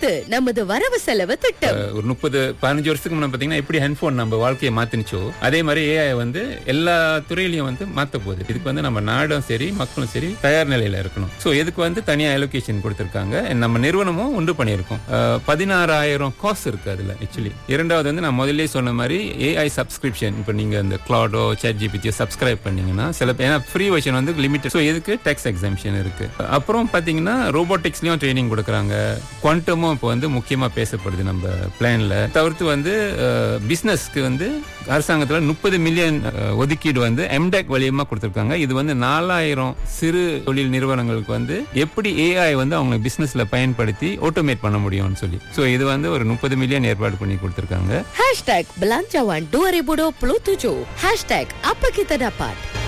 இப்போது நமது வரவு செலவு திட்டம் அஹ், ஒரு முப்பது பதினஞ்சு வருஷத்துக்கு முன்னாடி பாத்தீங்கன்னா எப்படி ஹெட்ஃபோன் நம்ம வாழ்க்கையை மாத்தினுச்சோ அதே மாதிரி ஏஐ வந்து எல்லா துறையிலையும் வந்து மாத்த போகுது இதுக்கு வந்து நம்ம நாடும் சரி மக்களும் சரி தயார் நிலையில இருக்கணும் சோ இதுக்கு வந்து தனியா அலோகேஷன் கொடுத்திருக்காங்க நம்ம நிறுவனமும் உண்டு பண்ணியிருக்கோம் அஹ், பதினாறாயிரம் காசு இருக்கு அதுல ஆக்சுவலி இரண்டாவது வந்து நான் முதல்ல சொன்ன மாதிரி ஏஐ சப்ஸ்கிரிப்ஷன் இப்போ நீங்க இந்த கிளாடோ சேட் ஜிபிடியோ சப்ஸ்கிரைப் பண்ணீங்கன்னா சில பேர் ஏன்னா ஃப்ரீ வெர்ஷன் வந்து லிமிட்டட் ஸோ இதுக்கு டேக்ஸ் எக்ஸாம்ஷன் இருக்கு அப்புறம் பாத்தீங்கன்னா ரோபோட்டிக்ஸ்லயும் ட்ரைனிங் கொடுக்குறாங்க குவாண்டமும் இப்போ வந்து முக்கியமா பேசப்படுது நம்ம பிளான்ல தவிர்த்து வந்து பிசினஸ்க்கு வந்து அரசாங்கத்துல முப்பது மில்லியன் ஒதுக்கீடு வந்து எம்டெக் வழியமா கொடுத்திருக்காங்க இது வந்து நாலாயிரம் சிறு தொழில் நிறுவனங்களுக்கு வந்து எப்படி ஏஐ வந்து அவங்க பிசினஸ்ல பயன்படுத்தி ஆட்டோமேட் பண்ண முடியும்னு சொல்லி ஸோ இது வந்து ஒரு முப்பது மில்லியன் ஏற்பாடு பண்ணி கொடுத்திருக்காங்க Hashtag Belanjawan 2027 Hashtag Apa Kita Dapat